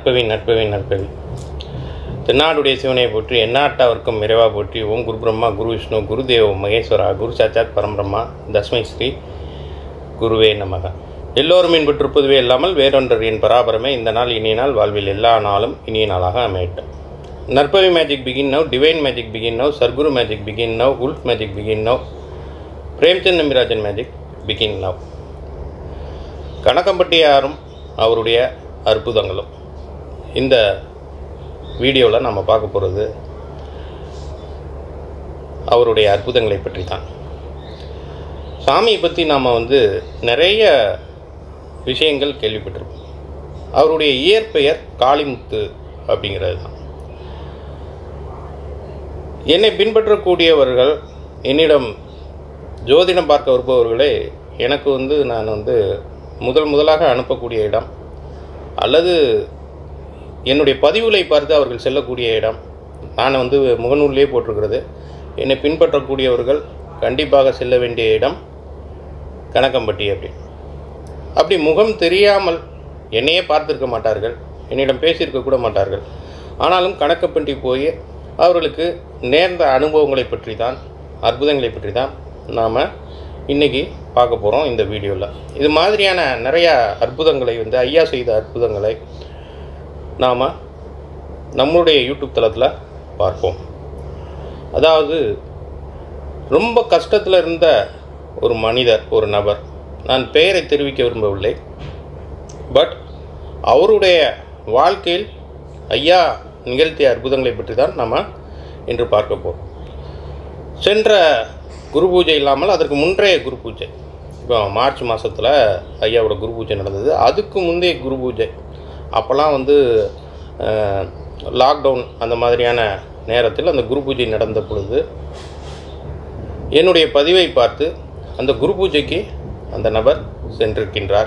நற்பவி நற்பவி நற்பவி தென்னாடுடைய சிவனை போற்றி எந்நாட்டவர்க்கும் இறைவா போற்றி ஓம் குரு பிரம்மா குரு விஷ்ணு குருதேவ மகேஸ்வரா குரு சாச்சாத் பரம்பிரம்மா தஸ்மை ஸ்ரீ குருவே நமக எல்லோரும் இன்பற்றிருப்பதுவே இல்லாமல் வேறொன்றர் என் பராபரமே இந்த நாள் இனிய நாள் வாழ்வில் எல்லா நாளும் இனிய நாளாக அமையட்டும் நற்பவி magic begin now divine magic begin now Sadguru magic begin now wolf magic begin now Premchand Nambirajan magic begin now கணக்கம்பட்டியாரும் அவருடைய அற்புதங்களும் இந்த வீடியோவில் நம்ம பார்க்க போகிறது அவருடைய அற்புதங்களை பற்றி தான் சாமியை பற்றி நாம் வந்து நிறைய விஷயங்கள் கேள்விப்பட்டிருப்போம் அவருடைய இயற்பெயர் காளிமுத்து அப்படிங்கிறது தான் என்னை பின்பற்றக்கூடியவர்கள் என்னிடம் ஜோதிடம் பார்க்க வருபவர்களே எனக்கு வந்து நான் வந்து முதல் முதலாக அனுப்பக்கூடிய இடம் அல்லது என்னுடைய பதிவுகளை பார்த்து அவர்கள் செல்லக்கூடிய இடம் நான் வந்து முகநூல்லே போட்டிருக்கிறது என்னை பின்பற்றக்கூடியவர்கள் கண்டிப்பாக செல்ல வேண்டிய இடம் கணக்கம்பட்டி அப்படி அப்படி முகம் தெரியாமல் என்னையே பார்த்துருக்க மாட்டார்கள் என்னிடம் பேசியிருக்க கூட மாட்டார்கள் ஆனாலும் கணக்கப்பட்டி போய் அவர்களுக்கு நேர்ந்த அனுபவங்களை பற்றி தான் அற்புதங்களை பற்றி தான் நாம் இன்றைக்கி பார்க்க போகிறோம் இந்த வீடியோவில் இது மாதிரியான நிறையா அற்புதங்களை வந்து ஐயா செய்த அற்புதங்களை நாம் நம்மளுடைய யூடியூப் தளத்தில் பார்ப்போம் அதாவது ரொம்ப கஷ்டத்தில் இருந்த ஒரு மனிதர் ஒரு நபர் நான் பெயரை தெரிவிக்க விரும்பவில்லை பட் அவருடைய வாழ்க்கையில் ஐயா நிகழ்த்திய அற்புதங்களை பற்றி தான் நம்ம இன்று பார்க்க போகிறோம் சென்ற குரு பூஜை இல்லாமல் அதற்கு முன்றைய குரு பூஜை இப்போ மார்ச் மாதத்தில் ஐயாவோட குரு பூஜை நடந்தது அதுக்கு முந்தைய குரு பூஜை அப்போல்லாம் வந்து லாக்டவுன் அந்த மாதிரியான நேரத்தில் அந்த குரு பூஜை நடந்த பொழுது என்னுடைய பதிவை பார்த்து அந்த குரு பூஜைக்கு அந்த நபர் சென்றிருக்கின்றார்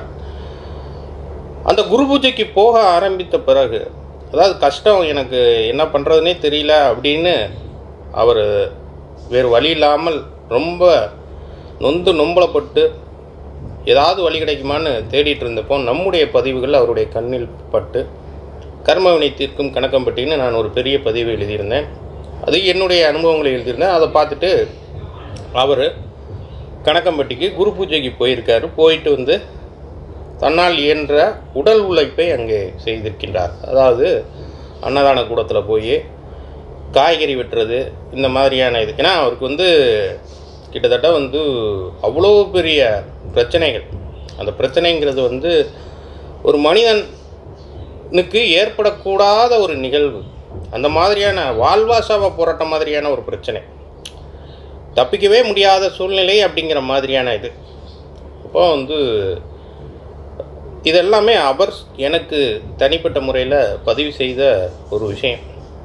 அந்த குரு பூஜைக்கு போக ஆரம்பித்த பிறகு அதாவது கஷ்டம் எனக்கு என்ன பண்ணுறதுனே தெரியல அப்படின்னு அவர் வேறு வழி இல்லாமல் ரொம்ப நொந்து நொம்பலப்பட்டு ஏதாவது வழி கிடைக்குமான்னு தேடிட்டு இருந்தப்போ நம்முடைய பதிவுகள் அவருடைய கண்ணில் பட்டு கர்மவினை தீர்க்கும் கணக்கம்பட்டின்னு நான் ஒரு பெரிய பதிவு எழுதியிருந்தேன் அது என்னுடைய அனுபவங்களை எழுதியிருந்தேன் அதை பார்த்துட்டு அவர் கணக்கம்பட்டிக்கு குரு பூஜைக்கு போயிருக்காரு போயிட்டு வந்து தன்னால் இயன்ற உடல் உழைப்பை அங்கே செய்திருக்கின்றார் அதாவது அன்னதான கூடத்தில் போய் காய்கறி வெட்டுறது இந்த மாதிரியான இது ஏன்னா அவருக்கு வந்து கிட்டத்தட்ட வந்து அவ்வளோ பெரிய பிரச்சனைகள் அந்த பிரச்சனைங்கிறது வந்து ஒரு மனிதனுக்கு ஏற்படக்கூடாத ஒரு நிகழ்வு அந்த மாதிரியான வாழ்வாசாவ போராட்டம் மாதிரியான ஒரு பிரச்சனை தப்பிக்கவே முடியாத சூழ்நிலை அப்படிங்கிற மாதிரியான இது அப்போ வந்து இதெல்லாமே அவர் எனக்கு தனிப்பட்ட முறையில் பதிவு செய்த ஒரு விஷயம்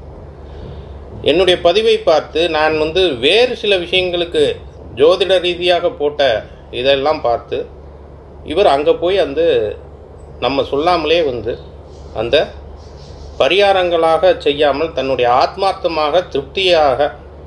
என்னுடைய பதிவை பார்த்து நான் வந்து வேறு சில விஷயங்களுக்கு ஜோதிட ரீதியாக போட்ட இதெல்லாம் பார்த்து இவர் அங்கே போய் அந்த நம்ம சொல்லாமலே வந்து அந்த பரிகாரங்களாக செய்யாமல் தன்னுடைய ஆத்மார்த்தமாக திருப்தியாக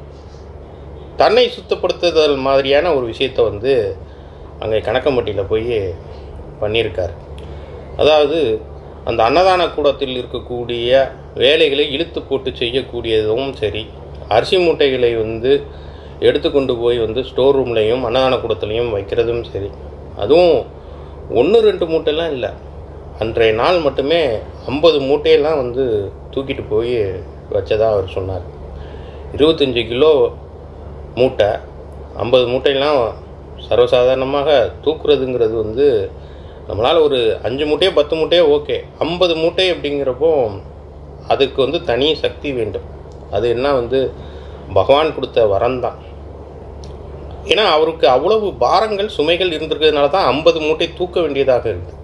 தன்னை சுத்தப்படுத்துதல் மாதிரியான ஒரு விஷயத்தை வந்து அங்கே கணக்கம்பட்டியில் போய் பண்ணியிருக்கார் அதாவது அந்த அன்னதான கூடத்தில் இருக்கக்கூடிய வேலைகளை இழுத்து போட்டு செய்யக்கூடியதும் சரி அரிசி மூட்டைகளை வந்து எடுத்துக்கொண்டு போய் வந்து ஸ்டோர் ரூம்லேயும் அன்னதான கூடத்துலேயும் வைக்கிறதும் சரி அதுவும் ஒன்று ரெண்டு மூட்டைலாம் இல்லை அன்றைய நாள் மட்டுமே ஐம்பது மூட்டையெல்லாம் வந்து தூக்கிட்டு போய் வச்சதாக அவர் சொன்னார் இருபத்தஞ்சி கிலோ மூட்டை ஐம்பது மூட்டையெல்லாம் சர்வசாதாரணமாக தூக்குறதுங்கிறது வந்து நம்மளால் ஒரு அஞ்சு மூட்டையோ பத்து மூட்டையோ ஓகே ஐம்பது மூட்டை அப்படிங்கிறப்போ அதுக்கு வந்து தனி சக்தி வேண்டும் அது என்ன வந்து பகவான் கொடுத்த வரம் தான் ஏன்னா அவருக்கு அவ்வளவு பாரங்கள் சுமைகள் இருந்திருக்கிறதுனால தான் ஐம்பது மூட்டை தூக்க வேண்டியதாக இருக்குது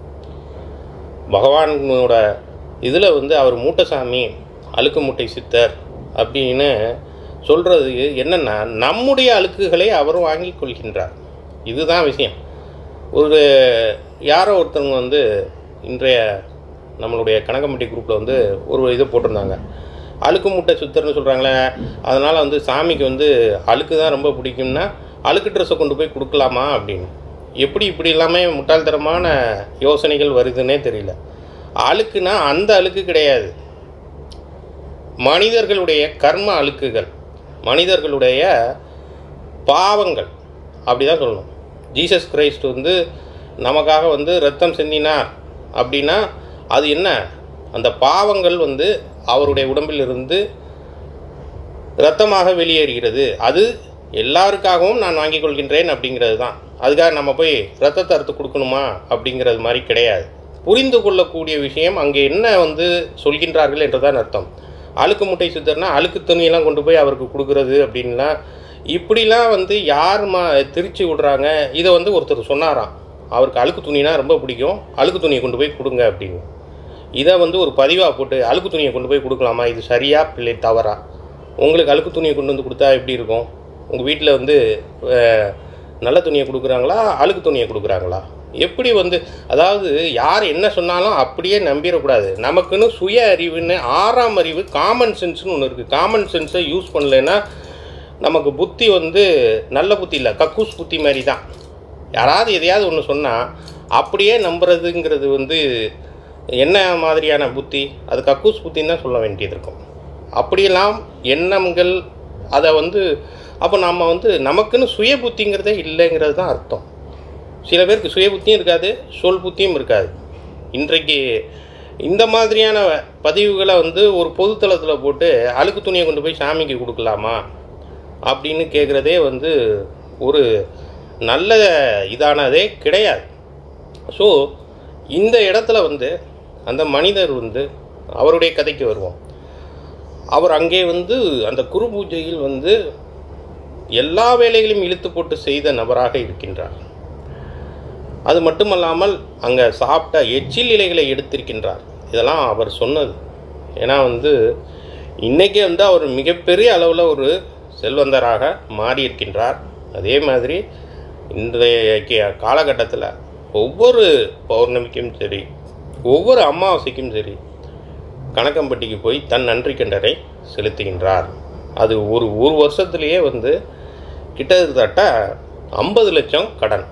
பகவானோட இதில் வந்து அவர் மூட்டைசாமி அழுக்கு மூட்டை சித்தர் அப்படின்னு சொல்கிறது என்னென்னா நம்முடைய அழுக்குகளை அவர் வாங்கி கொள்கின்றார் இதுதான் விஷயம் ஒரு யாரோ ஒருத்தவங்க வந்து இன்றைய நம்மளுடைய கனகம்பட்டி குரூப்பில் வந்து ஒரு இதை போட்டிருந்தாங்க அழுக்கு முட்டை சுத்தர்னு சொல்கிறாங்களே அதனால் வந்து சாமிக்கு வந்து அழுக்கு தான் ரொம்ப பிடிக்கும்னா அழுக்கு ட்ரெஸ்ஸை கொண்டு போய் கொடுக்கலாமா அப்படின்னு எப்படி இப்படி எல்லாமே முட்டாள்தனமான யோசனைகள் வருதுன்னே தெரியல அழுக்குனா அந்த அழுக்கு கிடையாது மனிதர்களுடைய கர்ம அழுக்குகள் மனிதர்களுடைய பாவங்கள் அப்படி தான் சொல்லணும் ஜீசஸ் கிரைஸ்ட் வந்து நமக்காக வந்து ரத்தம் சிந்தினார் அப்படின்னா அது என்ன அந்த பாவங்கள் வந்து அவருடைய உடம்பில் இருந்து இரத்தமாக வெளியேறுகிறது அது எல்லாருக்காகவும் நான் வாங்கிக் கொள்கின்றேன் அப்படிங்கிறது தான் அதுக்காக நம்ம போய் ரத்தத்தை அறுத்து கொடுக்கணுமா அப்படிங்கிறது மாதிரி கிடையாது புரிந்து கொள்ளக்கூடிய விஷயம் அங்கே என்ன வந்து சொல்கின்றார்கள் என்றுதான் அர்த்தம் அழுக்கு முட்டை சித்தர்னா அழுக்கு துணியெல்லாம் கொண்டு போய் அவருக்கு கொடுக்குறது அப்படின்லாம் இப்படிலாம் வந்து யார் மா திரிச்சு விடுறாங்க இதை வந்து ஒருத்தர் சொன்னாராம் அவருக்கு அழுக்கு துணினா ரொம்ப பிடிக்கும் அழுக்கு துணியை கொண்டு போய் கொடுங்க அப்படின்னு இதை வந்து ஒரு பதிவாக போட்டு அழுக்கு துணியை கொண்டு போய் கொடுக்கலாமா இது சரியா பிள்ளை தவறா உங்களுக்கு அழுக்கு துணியை கொண்டு வந்து கொடுத்தா எப்படி இருக்கும் உங்கள் வீட்டில் வந்து அஹ், நல்ல துணியை கொடுக்குறாங்களா அழுக்கு துணியை கொடுக்குறாங்களா எப்படி வந்து அதாவது யார் என்ன சொன்னாலும் அப்படியே நம்பிடக்கூடாது நமக்குன்னு சுய அறிவுன்னு ஆறாம் அறிவு காமன் சென்ஸ்னு ஒன்று இருக்குது காமன் சென்ஸை யூஸ் பண்ணலைன்னா நமக்கு புத்தி வந்து நல்ல புத்தி இல்லை கக்கூஸ் புத்தி மாதிரி தான் யாராவது எதையாவது ஒன்று சொன்னால் அப்படியே நம்புறதுங்கிறது வந்து என்ன மாதிரியான புத்தி அது கக்கூஸ் புத்தின்னு தான் சொல்ல வேண்டியது இருக்கும் அப்படியெல்லாம் எண்ணங்கள் அதை வந்து அப்போ நம்ம வந்து நமக்குன்னு சுய புத்திங்கிறதே இல்லைங்கிறது தான் அர்த்தம் சில பேருக்கு சுய புத்தியும் இருக்காது சொல் புத்தியும் இருக்காது இன்றைக்கு இந்த மாதிரியான பதிவுகளை வந்து ஒரு பொதுத்தளத்தில் போட்டு அழுக்கு துணியை கொண்டு போய் சாமிக்கு கொடுக்கலாமா அப்படின்னு கேட்குறதே வந்து ஒரு நல்ல இதானதே கிடையாது ஸோ இந்த இடத்துல வந்து அந்த மனிதர் வந்து அவருடைய கதைக்கு வருவோம் அவர் அங்கே வந்து அந்த குரு பூஜையில் வந்து எல்லா வேலைகளையும் இழுத்து போட்டு செய்த நபராக இருக்கின்றார் அது மட்டுமல்லாமல் அங்கே சாப்பிட்ட எச்சில் இலைகளை எடுத்திருக்கின்றார் இதெல்லாம் அவர் சொன்னது ஏன்னா வந்து இன்றைக்கே வந்து அவர் மிகப்பெரிய அளவில் ஒரு செல்வந்தராக மாறியிருக்கின்றார் அதே மாதிரி இன்றைய காலகட்டத்தில் ஒவ்வொரு பௌர்ணமிக்கும் சரி ஒவ்வொரு அமாவாசைக்கும் சரி கணக்கம்பட்டிக்கு போய் தன் நன்றி கண்டரை செலுத்துகின்றார் அது ஒரு ஒரு வருஷத்துலேயே வந்து கிட்டத்தட்ட ஐம்பது லட்சம் கடன்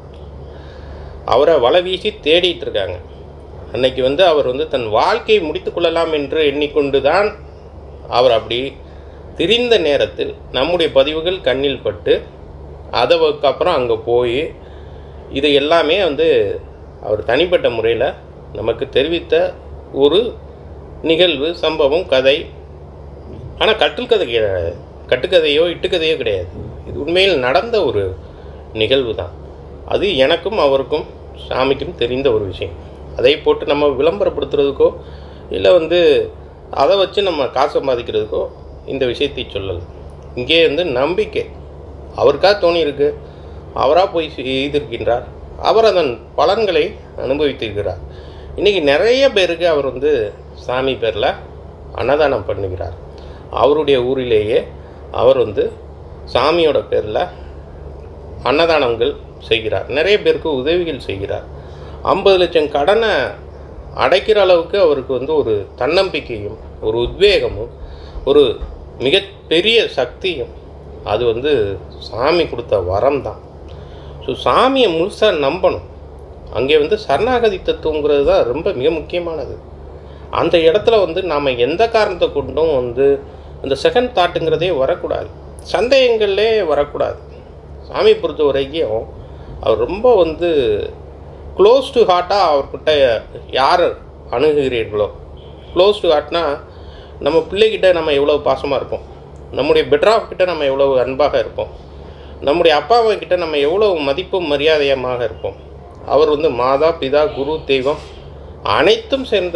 அவரை வலை வீசி தேடிட்டு இருக்காங்க அன்னைக்கு வந்து அவர் வந்து தன் வாழ்க்கையை முடித்து கொள்ளலாம் என்று எண்ணிக்கொண்டு தான் அவர் அப்படி திரிந்த நேரத்தில் நம்முடைய பதிவுகள் கண்ணில் பட்டு அதுக்கப்புறம் அங்கே போய் இது எல்லாமே வந்து அவர் தனிப்பட்ட முறையில் நமக்கு தெரிவித்த ஒரு நிகழ்வு சம்பவம் கதை ஆனால் கட்டுக்கதை கிடையாது கட்டுக்கதையோ இட்டுக்கதையோ கிடையாது இது உண்மையில் நடந்த ஒரு நிகழ்வு தான் அது எனக்கும் அவருக்கும் சாமிக்கும் தெரிந்த ஒரு விஷயம் அதை போட்டு நம்ம விளம்பரப்படுத்துறதுக்கோ இல்லை வந்து அதை வச்சு நம்ம காசு சம்பாதிக்கிறதுக்கோ இந்த விஷயத்தை சொல்லலை இங்கே வந்து நம்பிக்கை அவருக்காக தோணி இருக்கு அவராக போய் செய்திருக்கின்றார் அவர் அதன் பலன்களை அனுபவித்திருக்கிறார் இன்றைக்கி நிறைய பேருக்கு அவர் வந்து சாமி பேரில் அன்னதானம் பண்ணுகிறார் அவருடைய ஊரிலேயே அவர் வந்து சாமியோட பேரில் அன்னதானங்கள் செய்கிறார் நிறைய பேருக்கு உதவிகள் செய்கிறார் ஐம்பது லட்சம் கடனை அடைக்கிற அளவுக்கு அவருக்கு வந்து ஒரு தன்னம்பிக்கையும் ஒரு உத்வேகமும் ஒரு மிகப்பெரிய சக்தியும் அது வந்து சாமி கொடுத்த வரம் தான் ஸோ சாமியை முழுசாக நம்பணும் அங்கே வந்து சரணாகதி தத்துவங்கிறது தான் ரொம்ப மிக முக்கியமானது அந்த இடத்துல வந்து நாம் எந்த காரணத்தை கொண்டும் வந்து அந்த செகண்ட் தாட்டுங்கிறதே வரக்கூடாது சந்தேகங்களே வரக்கூடாது சாமி பொறுத்த வரைக்கும் அவர் ரொம்ப வந்து க்ளோஸ் டு ஹார்ட்டாக அவர்கிட்ட யார் அணுகுகிறீர்களோ க்ளோஸ் டு ஹார்ட்னா நம்ம பிள்ளைகிட்ட நம்ம எவ்வளோ பாசமாக இருப்போம் நம்முடைய பெட்ராஃப் கிட்ட நம்ம எவ்வளோ அன்பாக இருப்போம் நம்முடைய அப்பா அம்மா கிட்ட நம்ம எவ்வளோ மதிப்பும் மரியாதையமாக இருப்போம் அவர் வந்து மாதா பிதா குரு தெய்வம் அனைத்தும் சேர்ந்த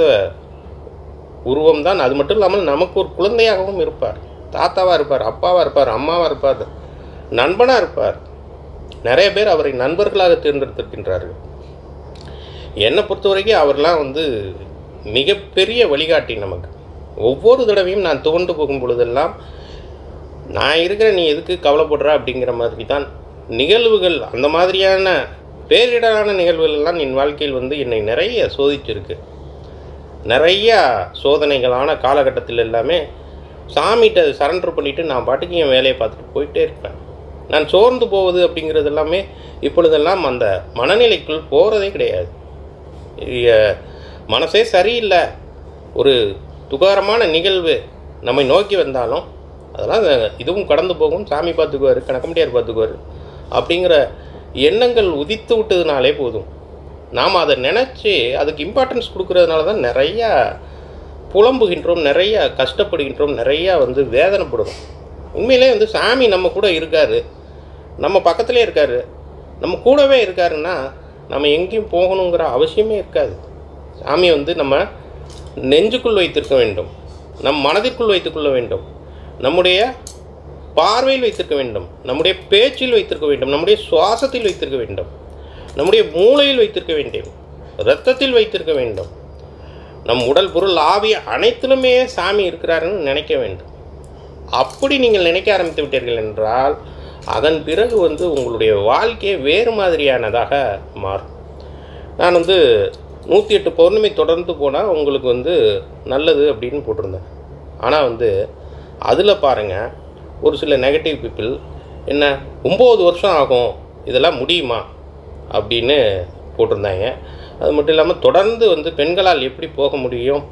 உருவம் தான் அது மட்டும் இல்லாமல் நமக்கு ஒரு குழந்தையாகவும் இருப்பார் தாத்தாவாக இருப்பார் அப்பாவாக இருப்பார் அம்மாவாக இருப்பார் நண்பனாக இருப்பார் நிறைய பேர் அவரை நண்பர்களாக தேர்ந்தெடுத்திருக்கின்றார்கள் என்னை பொறுத்த வரைக்கும் அவர்லாம் வந்து மிகப்பெரிய வழிகாட்டி நமக்கு ஒவ்வொரு தடவையும் நான் துவண்டு போகும் பொழுதெல்லாம் நான் இருக்கிற நீ எதுக்கு கவலைப்படுற அப்படிங்கிற மாதிரி தான் நிகழ்வுகள் அந்த மாதிரியான பேரிடரான நிகழ்வுகள் எல்லாம் என் வாழ்க்கையில் வந்து என்னை நிறைய சோதிச்சிருக்கு நிறையா சோதனைகளான காலகட்டத்தில் எல்லாமே சாமிகிட்ட சரண்டர் பண்ணிவிட்டு நான் பாட்டுக்கு என் வேலையை பார்த்துட்டு போயிட்டே இருப்பேன் நான் சோர்ந்து போவது அப்படிங்கிறது எல்லாமே இப்பொழுதெல்லாம் அந்த மனநிலைக்குள் போகிறதே கிடையாது இ- மனசே சரியில்லை ஒரு துகாரமான நிகழ்வு நம்மை நோக்கி வந்தாலும் அதெல்லாம் இதுவும் கடந்து போகும் சாமி பார்த்துக்குவார் கணக்கம்படியார் பார்த்துக்குவார் அப்படிங்கிற எண்ணங்கள் உதித்து விட்டதுனாலே போதும் நாம் அதை நினச்சி அதுக்கு இம்பார்ட்டன்ஸ் கொடுக்கறதுனால தான் நிறையா புலம்புகின்றோம் நிறைய கஷ்டப்படுகின்றோம் நிறையா வந்து வேதனைப்படுறோம் உண்மையிலே வந்து சாமி நம்ம கூட இருக்கார் நம்ம பக்கத்துலேயே இருக்கார் நம்ம கூடவே இருக்காருன்னா நம்ம எங்கேயும் போகணுங்கிற அவசியமே இருக்காது சாமி வந்து நம்ம நெஞ்சுக்குள் வைத்திருக்க வேண்டும் நம் மனதிற்குள் வைத்துக்கொள்ள வேண்டும் நம்முடைய பார்வையில் வைத்திருக்க வேண்டும் நம்முடைய பேச்சில் வைத்திருக்க வேண்டும் நம்முடைய சுவாசத்தில் வைத்திருக்க வேண்டும் நம்முடைய மூளையில் வைத்திருக்க வேண்டும் இரத்தத்தில் வைத்திருக்க வேண்டும் நம் உடல் பொருள் ஆவிய அனைத்திலுமே சாமி இருக்கிறாருன்னு நினைக்க வேண்டும் அப்படி நீங்கள் நினைக்க ஆரம்பித்து விட்டீர்கள் என்றால் அதன் பிறகு வந்து உங்களுடைய வாழ்க்கையே வேறு மாதிரியானதாக மாறும் நான் வந்து நூற்றி எட்டு பௌர்ணமி தொடர்ந்து போனால் உங்களுக்கு வந்து நல்லது அப்படின்னு போட்டிருந்தேன் ஆனால் வந்து அதில் பாருங்கள் ஒரு சில நெகட்டிவ் பீப்புள் என்ன ஒம்பது வருஷம் ஆகும் இதெல்லாம் முடியுமா அப்படின்னு போட்டிருந்தாங்க அது மட்டும் இல்லாமல் தொடர்ந்து வந்து பெண்களால் எப்படி போக முடியும்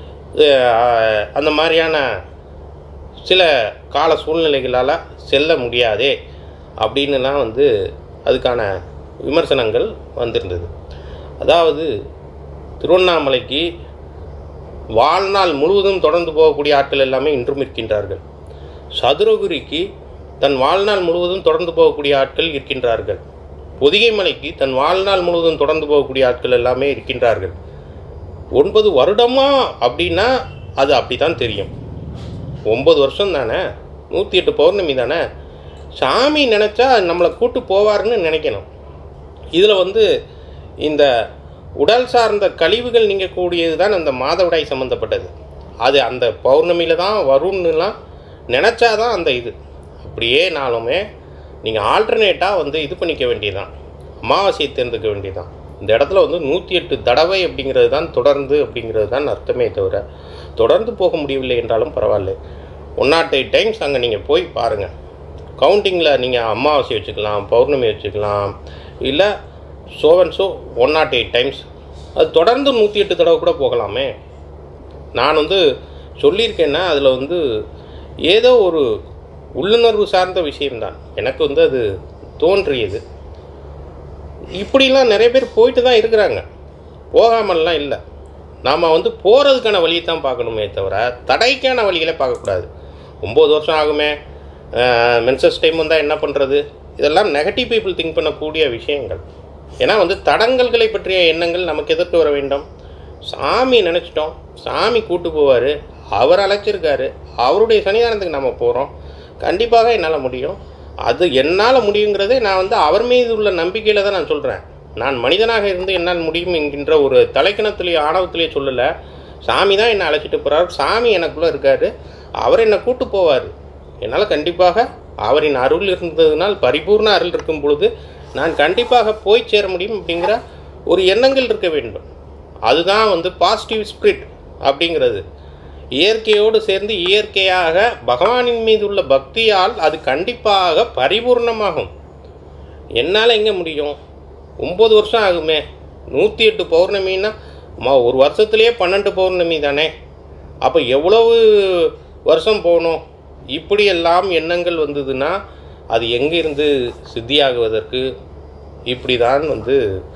அஹ் அந்த மாதிரியான சில கால சூழ்நிலைகளால் செல்ல முடியாதே அப்படின்னுலாம் வந்து அதுக்கான விமர்சனங்கள் வந்திருந்தது அதாவது திருவண்ணாமலைக்கு வாழ்நாள் முழுவதும் தொடர்ந்து போகக்கூடிய ஆட்கள் எல்லாமே இன்றும் இருக்கின்றார்கள் சதுரகிரிக்கு தன் வாழ்நாள் முழுவதும் தொடர்ந்து போகக்கூடிய ஆட்கள் இருக்கின்றார்கள் பொதிகை மலைக்கு தன் வாழ்நாள் முழுவதும் தொடர்ந்து போகக்கூடிய ஆட்கள் எல்லாமே இருக்கின்றார்கள் ஒன்பது வருடமா அப்படின்னா அது அப்படி தான் தெரியும் ஒம்பது வருஷம் தானே நூற்றி எட்டு பௌர்ணமி தானே சாமி நினச்சா நம்மளை கூட்டு போவார்னு நினைக்கணும் இதில் வந்து இந்த உடல் சார்ந்த கழிவுகள் நீங்கக்கூடியது தான் அந்த மாதவிடாய் சம்மந்தப்பட்டது அது அந்த பௌர்ணமியில் தான் வரும்னுலாம் நினச்சாதான் அந்த இது அப்படியே நாளுமே நீங்கள் ஆல்டர்னேட்டாக வந்து இது பண்ணிக்க வேண்டியதுதான் அமாவாசையை தேர்ந்துக்க வேண்டியதுதான் இந்த இடத்துல வந்து நூற்றி எட்டு தடவை அப்படிங்கிறது தான் தொடர்ந்து அப்படிங்கிறது தான் அர்த்தமே தவிர தொடர்ந்து போக முடியவில்லை என்றாலும் பரவாயில்ல ஒன் நாட் எயிட் டைம்ஸ் அங்கே நீங்கள் போய் பாருங்கள் கவுண்டிங்கில் நீங்கள் அமாவாசை வச்சுக்கலாம் பௌர்ணமி வச்சுக்கலாம் இல்லை சோவன் show one not eight times அது தொடர்ந்து நூற்றி எட்டு தடவை கூட போகலாமே நான் வந்து சொல்லியிருக்கேன்னா அதில் வந்து ஏதோ ஒரு உள்ளுணர்வு சார்ந்த விஷயம்தான் எனக்கு வந்து அது தோன்றியது இப்படிலாம் நிறைய பேர் போயிட்டு தான் இருக்கிறாங்க போகாமல்லாம் இல்லை நாம் வந்து போகிறதுக்கான வழியை தான் பார்க்கணுமே தவிர தடைக்கான வழிகளை பார்க்கக்கூடாது ஒம்பது வருஷம் ஆகுமே மென்சஸ் டைம் வந்தால் என்ன பண்ணுறது இதெல்லாம் நெகட்டிவ் பீப்புள் திங்க் பண்ணக்கூடிய விஷயங்கள் ஏன்னா வந்து தடங்கல்களை பற்றிய எண்ணங்கள் நமக்கு எதிர்த்து வர வேண்டும் சாமி நினச்சிட்டோம் சாமி கூட்டு போவார் அவர் அழைச்சிருக்காரு அவருடைய சன்னிதானத்துக்கு நம்ம போகிறோம் கண்டிப்பாக என்னால் முடியும் அது என்னால் முடியுங்கிறதே நான் வந்து அவர் மீது உள்ள நம்பிக்கையில் தான் நான் சொல்கிறேன் நான் மனிதனாக இருந்து என்னால் முடியும் என்கின்ற ஒரு தலைக்கணத்திலேயே ஆணவத்திலேயே சொல்லலை சாமி தான் என்னை அழைச்சிட்டு போகிறார் சாமி எனக்குள்ளே இருக்கார் அவர் என்னை கூட்டு போவார் என்னால் கண்டிப்பாக அவரின் அருள் இருந்ததுனால் பரிபூர்ண அருள் இருக்கும் பொழுது நான் கண்டிப்பாக போய் சேர முடியும் அப்படிங்கிற ஒரு எண்ணங்கள் இருக்க வேண்டும் அதுதான் வந்து பாசிட்டிவ் ஸ்பிரிட் அப்படிங்கிறது இயற்கையோடு சேர்ந்து இயற்கையாக பகவானின் மீது உள்ள பக்தியால் அது கண்டிப்பாக பரிபூர்ணமாகும் என்னால் எங்கே முடியும் ஒம்பது வருஷம் ஆகுமே நூற்றி எட்டு பௌர்ணமின்னா அம்மா ஒரு வருஷத்துலேயே பன்னெண்டு பௌர்ணமி தானே அப்போ எவ்வளவு வருஷம் போகணும் இப்படியெல்லாம் எண்ணங்கள் வந்ததுன்னா அது எங்கிருந்து சித்தியாகுவதற்கு இப்படி தான் வந்து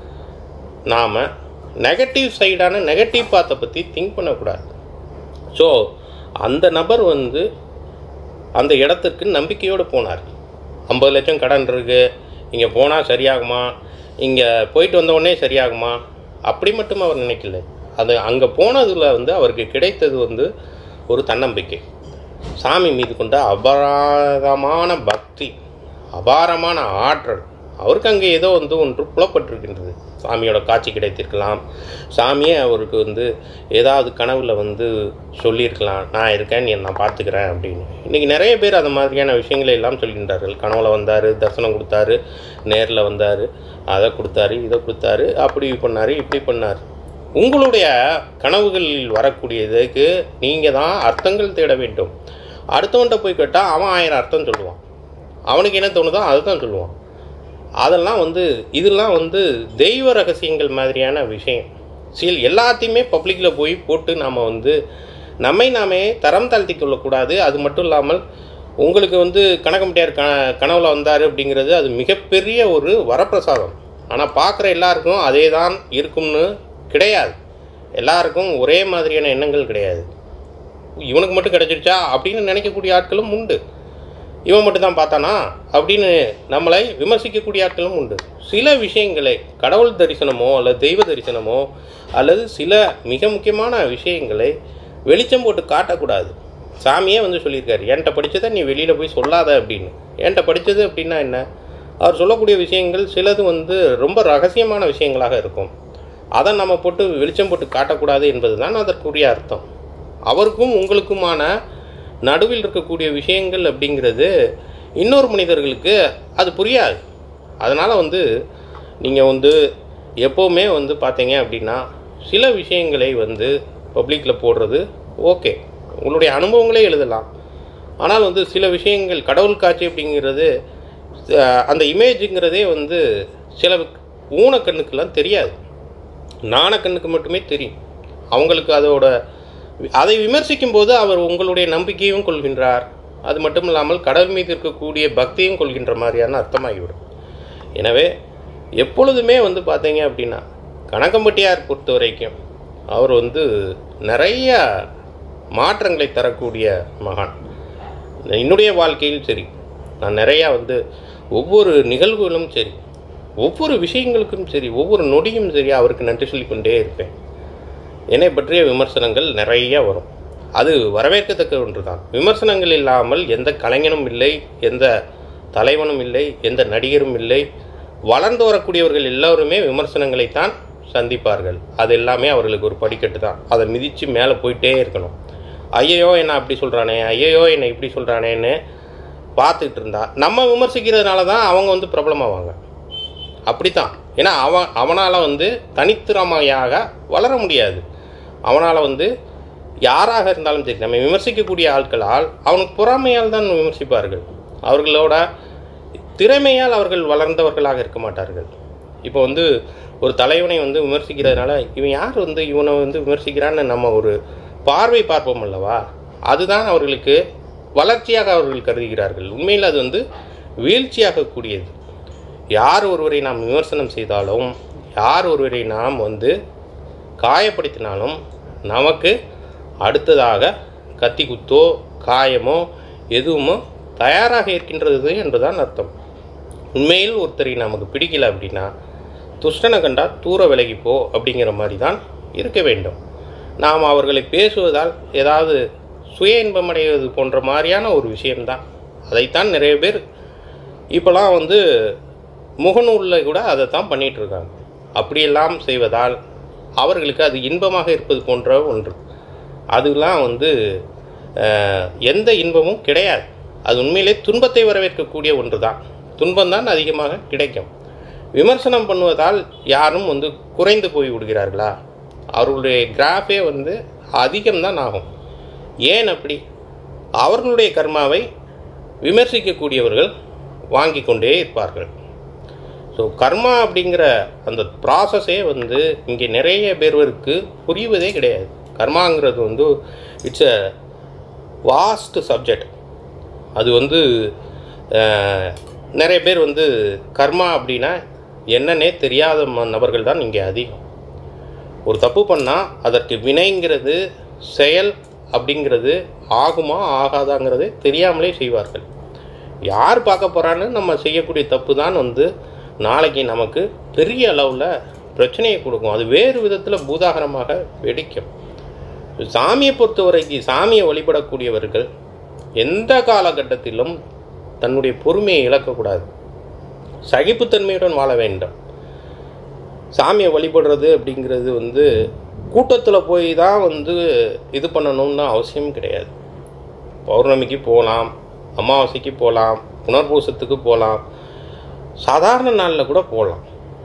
நாம் நெகட்டிவ் சைடான நெகட்டிவ் பாத்தை பற்றி திங்க் பண்ணக்கூடாது ஸோ அந்த நபர் வந்து அந்த இடத்துக்கு நம்பிக்கையோடு போனார் ஐம்பது லட்சம் கடன் இருக்கு இங்கே போனால் சரியாகுமா இங்கே போயிட்டு வந்த உடனே சரியாகுமா அப்படி மட்டும் அவர் நினைக்கல அது அங்கே போனதில் வந்து அவருக்கு கிடைத்தது வந்து ஒரு தன்னம்பிக்கை சாமி மீது கொண்ட அபாரமான பக்தி அபாரமான ஆற்றல் அவருக்கு அங்கே ஏதோ வந்து ஒன்று புலப்பட்டிருக்கின்றது சாமியோட காட்சி கிடைத்திருக்கலாம் சாமியே அவருக்கு வந்து ஏதாவது கனவுல வந்து சொல்லியிருக்கலாம் நான் இருக்கேன் நீ நான் பார்த்துக்கிறேன் அப்படின்னு இன்றைக்கி நிறைய பேர் அந்த மாதிரியான விஷயங்களை எல்லாம் சொல்கின்றார்கள் கனவுல வந்தார் தரிசனம் கொடுத்தாரு நேரில் வந்தார் அதை கொடுத்தாரு இதை கொடுத்தாரு அப்படி பண்ணார் இப்படி பண்ணார் உங்களுடைய கனவுகளில் வரக்கூடியதுக்கு நீங்கள் தான் அர்த்தங்கள் தேட வேண்டும் அடுத்தவன்கிட்ட போய் கேட்டால் அவன் ஆயிரம் அர்த்தம் சொல்லுவான் அவனுக்கு என்ன தோணுதோ அதை தான் சொல்லுவான் அதெல்லாம் வந்து இதெல்லாம் வந்து தெய்வ ரகசியங்கள் மாதிரியான விஷயம் சீல் எல்லாத்தையுமே பப்ளிக்கில் போய் போட்டு நாம் வந்து நம்மை நாமே தரம் தாழ்த்தி கொள்ளக்கூடாது அது மட்டும் இல்லாமல் உங்களுக்கு வந்து கணக்கம்பட்டியார் க கனவுல வந்தார் அப்படிங்கிறது அது மிகப்பெரிய ஒரு வரப்பிரசாதம் ஆனால் பார்க்குற எல்லாருக்கும் அதே தான் இருக்கும்னு கிடையாது எல்லாருக்கும் ஒரே மாதிரியான எண்ணங்கள் கிடையாது இவனுக்கு மட்டும் கிடைச்சிருச்சா அப்படின்னு நினைக்கக்கூடிய ஆட்களும் உண்டு இவன் மட்டும் தான் பார்த்தானா அப்படின்னு நம்மளை விமர்சிக்கக்கூடிய ஆட்களும் உண்டு சில விஷயங்களை கடவுள் தரிசனமோ அல்லது தெய்வ தரிசனமோ அல்லது சில மிக முக்கியமான விஷயங்களை வெளிச்சம் போட்டு காட்டக்கூடாது சாமியே வந்து சொல்லியிருக்காரு என்கிட்ட படித்ததை நீ வெளியில் போய் சொல்லாத அப்படின்னு என்கிட்ட படித்தது அப்படின்னா என்ன அவர் சொல்லக்கூடிய விஷயங்கள் சிலது வந்து ரொம்ப ரகசியமான விஷயங்களாக இருக்கும் அதை நம்ம போட்டு வெளிச்சம் போட்டு காட்டக்கூடாது என்பது தான் அதற்குரிய அர்த்தம் அவருக்கும் உங்களுக்குமான நடுவில் இருக்கக்கூடிய விஷயங்கள் அப்படிங்கிறது இன்னொரு மனிதர்களுக்கு அது புரியாது அதனால் வந்து நீங்கள் வந்து எப்போவுமே வந்து பார்த்தீங்க அப்படின்னா சில விஷயங்களை வந்து பப்ளிக்கில் போடுறது ஓகே உங்களுடைய அனுபவங்களே எழுதலாம் ஆனால் வந்து சில விஷயங்கள் கடவுள் காட்சி அப்படிங்கிறது அஹ், அந்த இமேஜுங்கிறதே வந்து சில ஊனக்கண்ணுக்கெல்லாம் தெரியாது நாணக்கண்ணுக்கு மட்டுமே தெரியும் அவங்களுக்கு அதோட அதை விமர்சிக்கும் போது அவர் உங்களுடைய நம்பிக்கையும் கொள்கின்றார் அது மட்டும் இல்லாமல் கடவுள் மீது இருக்கக்கூடிய பக்தியும் கொள்கின்ற மாதிரியான அர்த்தமாகிவிடும் எனவே எப்பொழுதுமே வந்து பார்த்தீங்க அப்படின்னா கணக்கம்பட்டியார் பொறுத்த வரைக்கும் அவர் வந்து நிறைய மாற்றங்களை தரக்கூடிய மகான் என்னுடைய வாழ்க்கையில் சரி நான் நிறையா வந்து ஒவ்வொரு நிகழ்வுகளும் சரி ஒவ்வொரு விஷயங்களுக்கும் சரி ஒவ்வொரு நொடியும் சரி அவருக்கு நன்றி சொல்லிக்கொண்டே இருப்பேன் என்னை பற்றிய விமர்சனங்கள் நிறைய வரும் அது வரவேற்கத்தக்க ஒன்று தான் விமர்சனங்கள் இல்லாமல் எந்த கலைஞனும் இல்லை எந்த தலைவனும் இல்லை எந்த நடிகரும் இல்லை வளர்ந்து வரக்கூடியவர்கள் எல்லோருமே விமர்சனங்களைத்தான் சந்திப்பார்கள் அது எல்லாமே அவர்களுக்கு ஒரு படிக்கட்டு தான் அதை மிதித்து மேலே போயிட்டே இருக்கணும் ஐயையோ என்ன அப்படி சொல்கிறானே ஐயையோ என்னை இப்படி சொல்கிறானேன்னு பார்த்துக்கிட்டு இருந்தா நம்ம விமர்சிக்கிறதுனால தான் அவங்க வந்து பிரபலமாவாங்க அப்படித்தான் ஏன்னா அவன் அவனால் வந்து தனித்திறமையாக வளர முடியாது அவனால் வந்து யாராக இருந்தாலும் சரி நம்ம விமர்சிக்கக்கூடிய ஆட்களால் அவனுக்கு பொறாமையால் தான் விமர்சிப்பார்கள் அவர்களோட திறமையால் அவர்கள் வளர்ந்தவர்களாக இருக்க மாட்டார்கள் இப்போ வந்து ஒரு தலைவனை வந்து விமர்சிக்கிறதுனால இவன் யார் வந்து இவனை வந்து விமர்சிக்கிறான்னு நம்ம ஒரு பார்வை பார்ப்போம் அல்லவா அதுதான் அவர்களுக்கு வளர்ச்சியாக அவர்கள் கருதுகிறார்கள் உண்மையில் அது வந்து வீழ்ச்சியாக கூடியது யார் ஒருவரை நாம் விமர்சனம் செய்தாலும் யார் ஒருவரை நாம் வந்து காயப்படுத்தினாலும் நமக்கு அடுத்ததாக கத்தி குத்தோ காயமோ எதுவுமோ தயாராக இருக்கின்றது என்றுதான் அர்த்தம் உண்மையில் ஒருத்தரை நமக்கு பிடிக்கல அப்படின்னா துஷ்டனை கண்டா தூர விலகி போ அப்படிங்கிற மாதிரி தான் இருக்க வேண்டும் நாம் அவர்களை பேசுவதால் ஏதாவது சுய இன்பமடைவது போன்ற மாதிரியான ஒரு விஷயம்தான் அதைத்தான் நிறைய பேர் இப்போலாம் வந்து முகநூலில் கூட அதை தான் பண்ணிகிட்டு இருக்காங்க அப்படியெல்லாம் செய்வதால் அவர்களுக்கு அது இன்பமாக இருப்பது போன்ற ஒன்று அதெல்லாம் வந்து அஹ், எந்த இன்பமும் கிடையாது அது உண்மையிலே துன்பத்தை வரவேற்கக்கூடிய ஒன்று தான் துன்பம்தான் அதிகமாக கிடைக்கும் விமர்சனம் பண்ணுவதால் யாரும் வந்து குறைந்து போய் விடுகிறார்களா அவர்களுடைய கிராஃபே வந்து அதிகம்தான் ஆகும் ஏன் அப்படி அவர்களுடைய கர்மாவை விமர்சிக்கக்கூடியவர்கள் வாங்கி கொண்டே இருப்பார்கள் ஸோ கர்மா அப்படிங்கிற அந்த ப்ராசஸே வந்து இங்கே நிறைய பேருக்கு புரிவதே கிடையாது கர்மாங்கிறது வந்து இட்ஸ் அ வாஸ்ட் சப்ஜெக்ட் அது வந்து அஹ், நிறைய பேர் வந்து கர்மா அப்படின்னா என்னன்னே தெரியாத ம- நபர்கள் தான் இங்கே அதிகம் ஒரு தப்பு பண்ணால் அதற்கு வினைங்கிறது செயல் அப்படிங்கிறது ஆகுமா ஆகாதாங்கிறது தெரியாமலே செய்வார்கள் யார் பார்க்க போகிறான்னு நம்ம செய்யக்கூடிய தப்பு தான் வந்து நாளைக்கு நமக்கு பெரிய அளவில் பிரச்சனையை கொடுக்கும் அது வேறு விதத்தில் பூதாகரமாக வெடிக்கும் சாமியை பொறுத்த வரைக்கும் சாமியை வழிபடக்கூடியவர்கள் எந்த காலகட்டத்திலும் தன்னுடைய பொறுமையை இழக்கக்கூடாது சகிப்புத்தன்மையுடன் வாழ வேண்டும் சாமியை வழிபடுறது அப்படிங்கிறது வந்து கூட்டத்தில் போய் தான் வந்து இது பண்ணணும்னு அவசியம் கிடையாது பௌர்ணமிக்கு போகலாம் அமாவாசைக்கு போகலாம் புனர்பூசத்துக்கு போகலாம் சாதாரண நாளில் கூட போகலாம்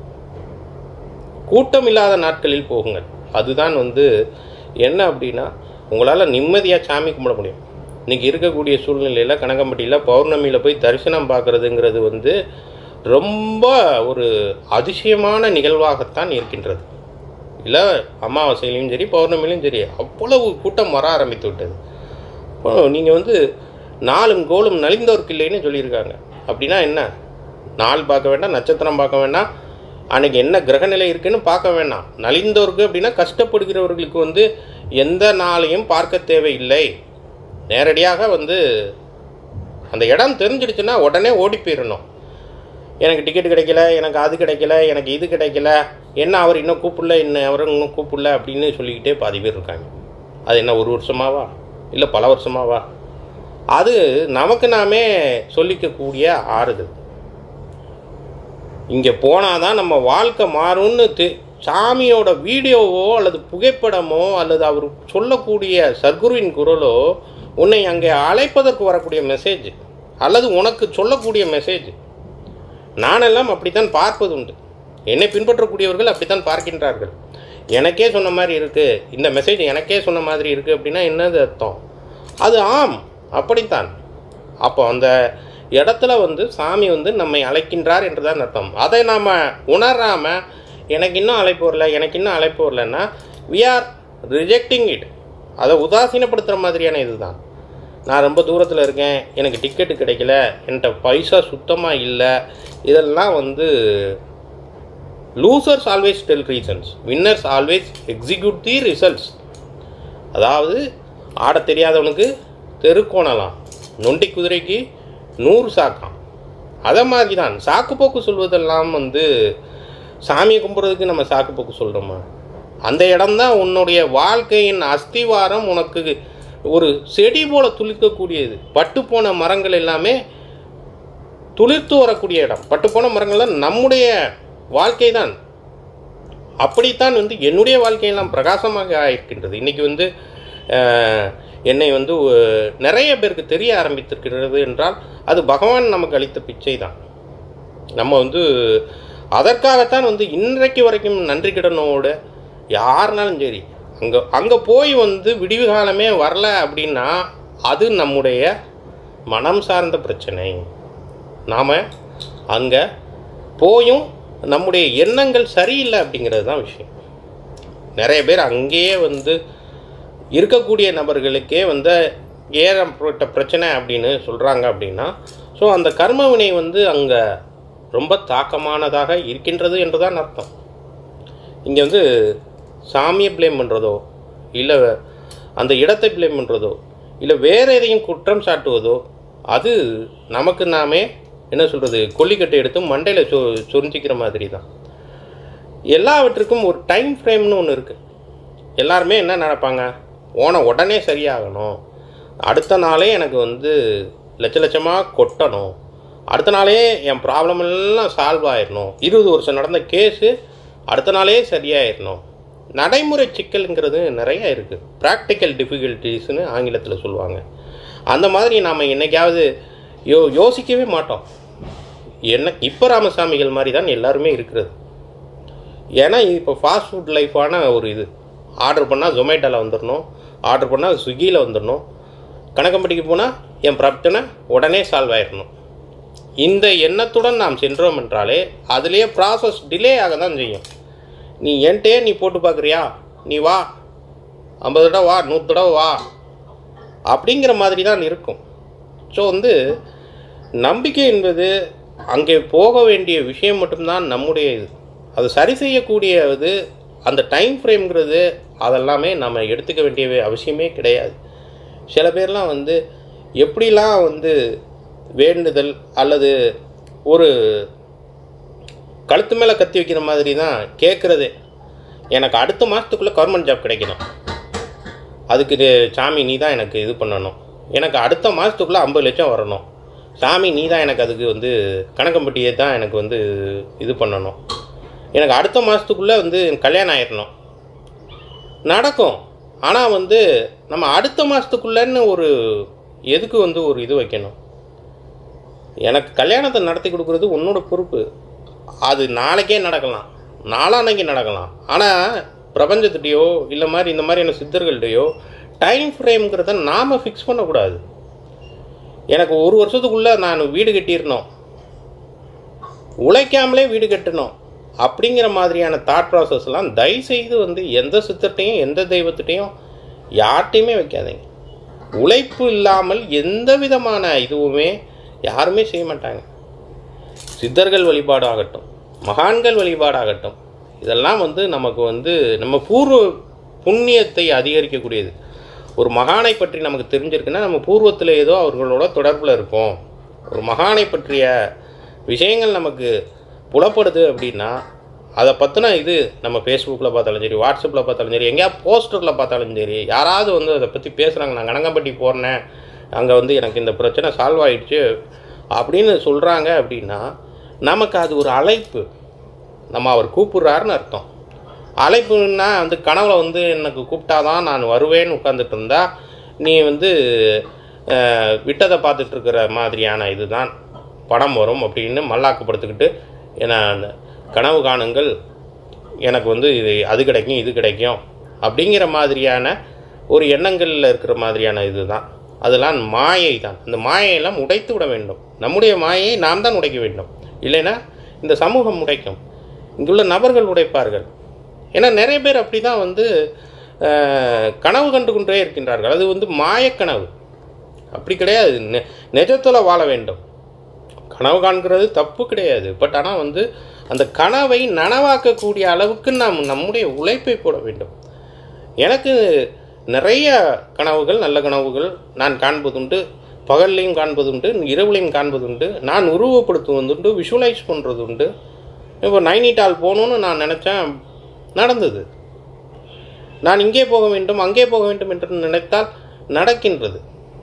கூட்டம் இல்லாத நாட்களில் போகுங்கள் அதுதான் வந்து என்ன அப்படின்னா உங்களால் நிம்மதியாக சாமி கும்பிட முடியும் இன்றைக்கி இருக்கக்கூடிய சூழ்நிலையில் கனகம்பட்டியில் பௌர்ணமியில் போய் தரிசனம் பார்க்குறதுங்கிறது வந்து ரொம்ப ஒரு அதிசயமான நிகழ்வாகத்தான் இருக்கின்றது இல்லை அமாவாசையிலையும் சரி பௌர்ணமிலையும் சரி அவ்வளவு கூட்டம் வர ஆரம்பித்து விட்டது இப்போ நீங்கள் வந்து நாளும் கோலும் நலிந்தோர்க்கு இல்லைன்னு சொல்லியிருக்காங்க அப்படின்னா என்ன நாள் பார்க்க வேண்டாம் நட்சத்திரம் பார்க்க வேண்டாம் அன்னைக்கு என்ன கிரகநிலை இருக்குன்னு பார்க்க வேண்டாம் நலிந்தோருக்கு அப்படின்னா கஷ்டப்படுகிறவர்களுக்கு வந்து எந்த நாளையும் பார்க்க தேவையில்லை நேரடியாக வந்து அந்த இடம் தெரிஞ்சிடுச்சுன்னா உடனே ஓடி போயிடணும் எனக்கு டிக்கெட் கிடைக்கல எனக்கு அது கிடைக்கல எனக்கு இது கிடைக்கல என்ன அவர் இன்னும் கூப்பிடல இன்னும் அவர் இன்னும் கூப்பிடல அப்படின்னு சொல்லிக்கிட்டே பாதி பேர் இருக்காங்க அது என்ன ஒரு வருஷமாவா இல்லை பல வருஷமாவா அது நமக்கு நாமே சொல்லிக்கக்கூடிய ஆறுதல் இங்கே போனால் தான் நம்ம வாழ்க்கை மாறும்னு தெ சாமியோட வீடியோவோ அல்லது புகைப்படமோ அல்லது அவர் சொல்லக்கூடிய சர்க்குருவின் குரலோ உன்னை அங்கே அழைப்பதற்கு வரக்கூடிய மெசேஜ் அல்லது உனக்கு சொல்லக்கூடிய மெசேஜ் நானெல்லாம் அப்படித்தான் பார்ப்பது உண்டு என்னை பின்பற்றக்கூடியவர்கள் அப்படித்தான் பார்க்கின்றார்கள் எனக்கே சொன்ன மாதிரி இருக்குது இந்த மெசேஜ் எனக்கே சொன்ன மாதிரி இருக்குது அப்படின்னா என்னது அர்த்தம் அது ஆம் அப்படித்தான் அப்போ அந்த இடத்துல வந்து சாமி வந்து நம்மை அழைக்கின்றார் என்று தான் அர்த்தம் அதை நாம் உணராமல் எனக்கு இன்னும் அழைப்பு வரல எனக்கு இன்னும் அழைப்பு வரலன்னா வி ஆர் ரிஜெக்டிங் இட் அதை உதாசீனப்படுத்துகிற மாதிரியான இதுதான் நான் ரொம்ப தூரத்தில் இருக்கேன் எனக்கு டிக்கெட்டு கிடைக்கல என்கிட்ட பைசா சுத்தமாக இல்லை இதெல்லாம் வந்து losers always tell reasons winners always execute the results அதாவது ஆடத் தெரியாதவனுக்கு தெருக்கோணலாம் நொண்டி குதிரைக்கு நூறு சாக்காம் அதை மாதிரி தான் சாக்கு போக்கு சொல்வதெல்லாம் வந்து சாமியை கும்பிட்றதுக்கு நம்ம சாக்கு போக்கு சொல்கிறோமா அந்த இடம்தான் உன்னுடைய வாழ்க்கையின் அஸ்திவாரம் உனக்கு ஒரு செடி போல துளிர்க்கக்கூடியது பட்டு போன மரங்கள் எல்லாமே துளிர்த்து வரக்கூடிய இடம் பட்டு போன மரங்கள்லாம் நம்முடைய வாழ்க்கை தான் அப்படித்தான் வந்து என்னுடைய வாழ்க்கையெல்லாம் பிரகாசமாக இருக்கின்றது இன்றைக்கி வந்து அஹ், என்னை வந்து ஒ- நிறைய பேருக்கு தெரிய ஆரம்பித்திருக்கிறது என்றால் அது பகவான் நமக்கு அளித்த பிச்சை தான் நம்ம வந்து அதற்காகத்தான் வந்து இன்றைக்கு வரைக்கும் நன்றி கடனோடு யாருனாலும் சரி அங்கே அங்கே போய் வந்து விடிவு காலமே வரல அப்படின்னா அது நம்முடைய மனம் சார்ந்த பிரச்சனை நாம் அங்கே போயும் நம்முடைய எண்ணங்கள் சரியில்லை அப்படிங்கிறது தான் விஷயம் நிறைய பேர் அங்கேயே வந்து இருக்கக்கூடிய நபர்களுக்கே வந்து ஏற்பட்ட பிரச்சனை அப்படின்னு சொல்கிறாங்க அப்படின்னா ஸோ அந்த கர்ம வினை வந்து அங்கே ரொம்ப தாக்கமானதாக இருக்கின்றது என்று தான் அர்த்தம் இங்கே வந்து சாமியை ப்ளேம் பண்ணுறதோ இல்லை அந்த இடத்தை ப்ளேம் பண்ணுறதோ இல்லை வேறு எதையும் குற்றம் சாட்டுவதோ அது நமக்கு நாமே என்ன சொல்கிறது கொல்லிக்கட்டை எடுத்து மண்டையில் சொ சொரிஞ்சிக்கிற மாதிரி தான் எல்லாவற்றுக்கும் ஒரு டைம் ஃப்ரேம்னு ஒன்று இருக்குது எல்லாருமே என்ன நினைப்பாங்க ஓனை உடனே சரியாகணும் அடுத்த நாளே எனக்கு வந்து லட்ச லட்சமாக கொட்டணும் அடுத்த நாளே என் ப்ராப்ளம் எல்லாம் சால்வ் ஆயிடணும் இருபது வருஷம் நடந்த கேஸு அடுத்த நாளே சரியாயிடணும் நடைமுறை சிக்கலுங்கிறது நிறைய இருக்குது ப்ராக்டிக்கல் டிஃபிகல்ட்டிஸ்னு ஆங்கிலத்தில் சொல்லுவாங்க அந்த மாதிரி நாம் என்னைக்காவது யோ யோசிக்கவே மாட்டோம் என்ன இப்போ ராமசாமிகள் மாதிரி தான் எல்லாருமே இருக்கிறது ஏன்னா இப்போ ஃபாஸ்ட் ஃபுட் லைஃபான ஒரு இது ஆர்டர் பண்ணால் ஜொமேட்டோவில் வந்துடணும் ஆர்டர் பண்ணால் ஸ்விக்கியில் வந்துடணும் கணக்கம்பட்டிக்கு போனால் என் பிரச்சனை உடனே சால்வ் ஆயிடணும் இந்த எண்ணத்துடன் நாம் சென்றோம் என்றாலே அதுலேயே ப்ராசஸ் டிலே ஆக தான் செய்யும் நீ என்கிட்டயே நீ போட்டு பார்க்குறியா நீ வா ஐம்பது தடவை வா நூறு தடவை வா அப்படிங்கிற மாதிரி தான் இருக்கும் ஸோ வந்து நம்பிக்கை என்பது அங்கே போக வேண்டிய விஷயம் மட்டும்தான் நம்முடைய இது அது சரி செய்யக்கூடியது அந்த டைம் ஃப்ரேம்ங்கிறது அதெல்லாமே நம்ம எடுத்துக்க வேண்டிய அவசியமே கிடையாது சில பேர்லாம் வந்து எப்படிலாம் வந்து வேண்டுதல் அல்லது ஒரு கழுத்து மேலே கத்தி வைக்கிற மாதிரி தான் கேட்குறதே எனக்கு அடுத்த மாதத்துக்குள்ளே கவர்மெண்ட் ஜாப் கிடைக்கணும் அதுக்கு இது, சாமி நீ தான் எனக்கு இது பண்ணணும் எனக்கு அடுத்த மாதத்துக்குள்ளே ஐம்பது லட்சம் வரணும் சாமி நீ தான் எனக்கு அதுக்கு வந்து கணக்கம்பட்டியை தான் எனக்கு வந்து இது பண்ணணும் எனக்கு அடுத்த மாதத்துக்குள்ளே வந்து எனக்கு கல்யாணம் ஆயிடணும் நடக்கும் ஆனால் வந்து நம்ம அடுத்த மாதத்துக்குள்ளேன்னு ஒரு எதுக்கு வந்து ஒரு இது வைக்கணும் எனக்கு கல்யாணத்தை நடத்தி கொடுக்குறது உன்னோட பொறுப்பு அது நாளைக்கே நடக்கலாம் நாளான்னைக்கு நடக்கலாம் ஆனால் பிரபஞ்சத்துலேயோ இல்லை மாதிரி இந்த மாதிரியான சித்தர்கள்டையோ டைம் ஃப்ரேம்ங்கிறத நாம் ஃபிக்ஸ் பண்ணக்கூடாது எனக்கு ஒரு வருஷத்துக்குள்ளே நான் வீடு கட்டிடணும் உழைக்காமலே வீடு கட்டணும் அப்படிங்கிற மாதிரியான தாட் ப்ராசஸ்லாம் தயவுசெய்து வந்து எந்த சித்தர்ட்டையும் எந்த தெய்வத்திட்டையும் யார்கிட்டையுமே வைக்காதீங்க உழைப்பு இல்லாமல் எந்த விதமான இதுவுமே யாருமே செய்ய மாட்டாங்க சித்தர்கள் வழிபாடு ஆகட்டும் மகான்கள் வழிபாடாகட்டும் இதெல்லாம் வந்து நமக்கு வந்து நம்ம பூர்வ புண்ணியத்தை அதிகரிக்கக்கூடியது ஒரு மகானை பற்றி நமக்கு தெரிஞ்சிருக்குன்னா நம்ம பூர்வத்தில் ஏதோ அவர்களோட தொடர்பில் இருக்கோம் ஒரு மகானை பற்றிய விஷயங்கள் நமக்கு புலப்படுது அப்படின்னா அதை பற்றின இது நம்ம ஃபேஸ்புக்கில் பார்த்தாலும் சரி வாட்ஸ்அப்பில் பார்த்தாலும் சரி எங்கேயா போஸ்டரில் பார்த்தாலும் சரி யாராவது வந்து அதை பற்றி பேசுகிறாங்க நான் கணங்கம்பட்டி போகிறேன் அங்கே வந்து எனக்கு இந்த பிரச்சனை சால்வ் ஆயிடுச்சு அப்படின்னு சொல்கிறாங்க அப்படின்னா நமக்கு அது ஒரு அழைப்பு நம்ம அவர் கூப்பிட்றாருன்னு அர்த்தம் அழைப்புன்னா வந்து கனவுல வந்து எனக்கு கூப்பிட்டாதான் நான் வருவேன்னு உட்காந்துட்டு இருந்தா நீ வந்து அஹ், விட்டதை பார்த்துட்டு இருக்கிற மாதிரியான இதுதான் படம் வரும் அப்படின்னு மல்லாக்கப்படுத்திக்கிட்டு ஏன்னா அந்த கனவு காணுங்கள் எனக்கு வந்து இது அது கிடைக்கும் இது கிடைக்கும் அப்படிங்கிற மாதிரியான ஒரு எண்ணங்களில் இருக்கிற மாதிரியான இதுதான் அதெல்லாம் மாயை தான் இந்த மாயையெல்லாம் உடைத்து விட வேண்டும் நம்முடைய மாயையை நாம் தான் உடைக்க வேண்டும் இல்லைன்னா இந்த சமூகம் உடைக்கும் இங்குள்ள நபர்கள் உடைப்பார்கள் ஏன்னா நிறைய பேர் அப்படி தான் வந்து அஹ், கனவு கண்டு கொண்டே இருக்கின்றார்கள் அது வந்து மாயக்கனவு அப்படி கிடையாது நெ நிஜத்தில் வாழ வேண்டும் கனவு காண்கிறது தப்பு கிடையாது பட் ஆனால் வந்து அந்த கனவை நனவாக்கக்கூடிய அளவுக்கு நாம் நம்முடைய உழைப்பை போட வேண்டும் எனக்கு நிறைய கனவுகள் நல்ல கனவுகள் நான் காண்பதுண்டு பகல்லையும் காண்பதுண்டு இரவுலையும் காண்பதுண்டு நான் உருவப்படுத்துவதுண்டு விஷுவலைஸ் பண்ணுறது உண்டு இப்போ நைனிடால் போகணுன்னு நான் நினச்சேன் நடந்தது நான் இங்கே போக வேண்டும் அங்கே போக வேண்டும் என்று நினைத்தால் நடக்கின்றது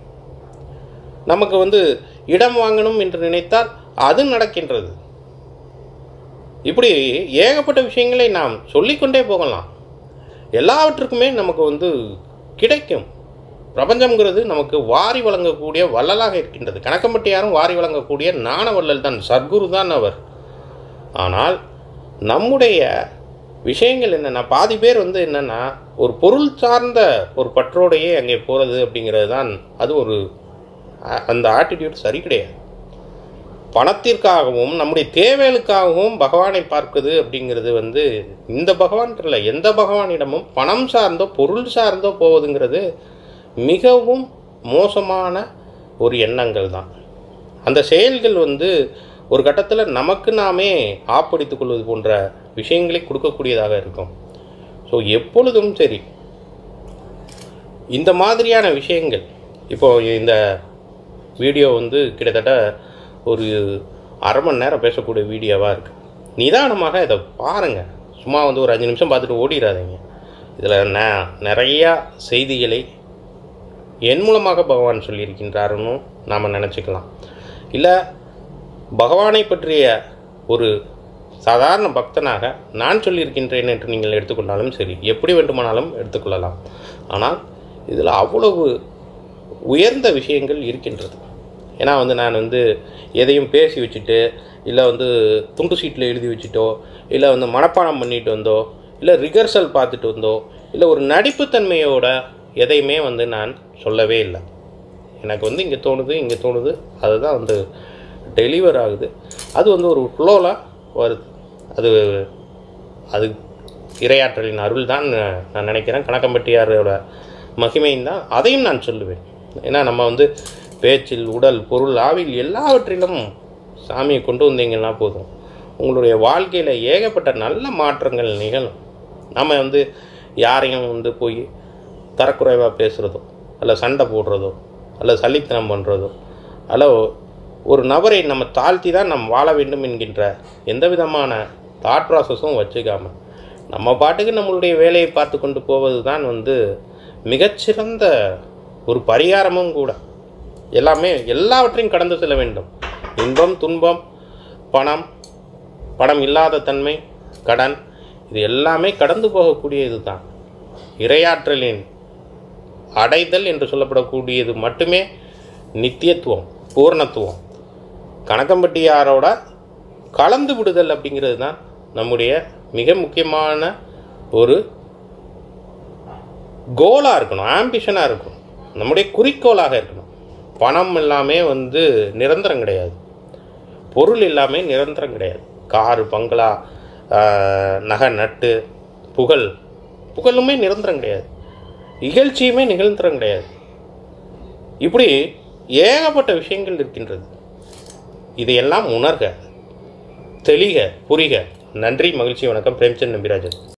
நமக்கு வந்து இடம் வாங்கணும் என்று நினைத்தால் அது நடக்கின்றது இப்படி ஏகப்பட்ட விஷயங்களை நாம் சொல்லிக்கொண்டே போகலாம் எல்லாவற்றுக்குமே நமக்கு வந்து கிடைக்கும் பிரபஞ்சம்ங்கிறது நமக்கு வாரி வழங்கக்கூடிய வள்ளலாக இருக்கின்றது கணக்கம்பட்டியாரும் வாரி வழங்கக்கூடிய ஞான வள்ளல் தான் சர்க்குரு தான் அவர் ஆனால் நம்முடைய விஷயங்கள் என்னென்னா பாதி பேர் வந்து என்னென்னா ஒரு பொருள் சார்ந்த ஒரு பற்றோடையே அங்கே போகிறது அப்படிங்கிறது தான் அது ஒரு அ- அந்த ஆட்டிடியூட் சரி கிடையாது பணத்திற்காகவும் நம்முடைய தேவைகளுக்காகவும் பகவானை பார்க்குது அப்படிங்கிறது வந்து இந்த பகவான் இல்லை எந்த பகவானிடமும் பணம் சார்ந்தோ பொருள் சார்ந்தோ போவதுங்கிறது மிகவும் மோசமான ஒரு எண்ணங்கள் தான் அந்த செயல்கள் வந்து ஒரு கட்டத்தில் நமக்கு நாமே ஆப்படித்துக் கொள்வது போன்ற விஷயங்களை கொடுக்கக்கூடியதாக இருக்கும் ஸோ எப்பொழுதும் சரி இந்த மாதிரியான விஷயங்கள் இப்போ இந்த வீடியோ வந்து கிட்டத்தட்ட ஒரு அரை மணி நேரம் பேசக்கூடிய வீடியோவாக இருக்குது நிதானமாக இதை பாருங்கள் சும்மா வந்து ஒரு அஞ்சு நிமிஷம் பார்த்துட்டு ஓடிடாதீங்க இதில் ந நிறையா செய்திகளை என் மூலமாக பகவான் சொல்லியிருக்கின்றாருன்னு நாம் நினச்சிக்கலாம் இல்லை பகவானை பற்றிய ஒரு சாதாரண பக்தனாக நான் சொல்லியிருக்கின்றேன் என்று நீங்கள் எடுத்துக்கொண்டாலும் சரி எப்படி வேண்டுமானாலும் எடுத்துக்கொள்ளலாம் ஆனால் இதில் அவ்வளவு உயர்ந்த விஷயங்கள் இருக்கின்றது ஏன்னா வந்து நான் வந்து எதையும் பேசி வச்சுட்டு இல்லை வந்து துண்டு சீட்டில் எழுதி வச்சுட்டோ இல்லை வந்து மனப்பாடம் பண்ணிட்டு வந்தோ இல்லை ரிகர்சல் பார்த்துட்டு வந்தோ இல்லை ஒரு நடிப்புத்தன்மையோட எதையுமே வந்து நான் சொல்லவே இல்லை எனக்கு வந்து இங்கே தோணுது இங்கே தோணுது அதுதான் வந்து டெலிவர் ஆகுது அது வந்து ஒரு ஃப்ளோவில் வருது அது அது இரையாற்றலின் அருள் தான் நான் நினைக்கிறேன் கணக்கம்பட்டியாரோட மகிமையும் தான் அதையும் நான் சொல்லுவேன் ஏன்னா நம்ம வந்து பேச்சில் உடல் பொருள் ஆவில் எல்லாவற்றிலும் சாமியை கொண்டு வந்தீங்கன்னா போதும் உங்களுடைய வாழ்க்கையில் ஏகப்பட்ட நல்ல மாற்றங்கள் நிகழும் நம்ம வந்து யாரையும் வந்து போய் தரக்குறைவாக பேசுகிறதோ அல்ல சண்டை போடுறதோ அல்ல சலித்தனம் பண்ணுறதோ அல்ல ஒரு நபரை நம்ம தாழ்த்தி தான் நம்ம வாழ வேண்டும் என்கின்ற எந்த விதமான தாட் ப்ராசஸும் வச்சுக்காம நம்ம பாட்டுக்கு நம்மளுடைய வேலையை பார்த்து கொண்டு போவது தான் வந்து மிகச்சிறந்த ஒரு பரிகாரமும் கூட எல்லாமே எல்லாவற்றையும் கடந்து செல்ல வேண்டும் இன்பம் துன்பம் பணம் பணம் இல்லாத தன்மை கடன் இது எல்லாமே கடந்து போகக்கூடியது தான் இரையாற்றலின் அடைதல் என்று சொல்லப்படக்கூடியது மட்டுமே நித்தியத்துவம் பூர்ணத்துவம் கணக்கம்பட்டியாரோட கலந்து விடுதல் அப்படிங்கிறது தான் நம்முடைய மிக முக்கியமான ஒரு கோலாக இருக்கணும் ஆம்பிஷனாக இருக்கணும் நம்முடைய குறிக்கோளாக இருக்கணும் பணம் எல்லாமே வந்து நிரந்தரம் கிடையாது பொருள் எல்லாமே நிரந்தரம் கிடையாது காரு பங்களா ஆஹ், நகை நட்டு புகழ் புகழுமே நிரந்தரம் கிடையாது இகழ்ச்சியுமே நிகழ்ந்தரம் கிடையாது இப்படி ஏகப்பட்ட விஷயங்கள் இருக்கின்றது இதையெல்லாம் உணர்க தெளிக புரிக நன்றி மகிழ்ச்சி வணக்கம் பிரேம்சந்த் நம்பிராஜன்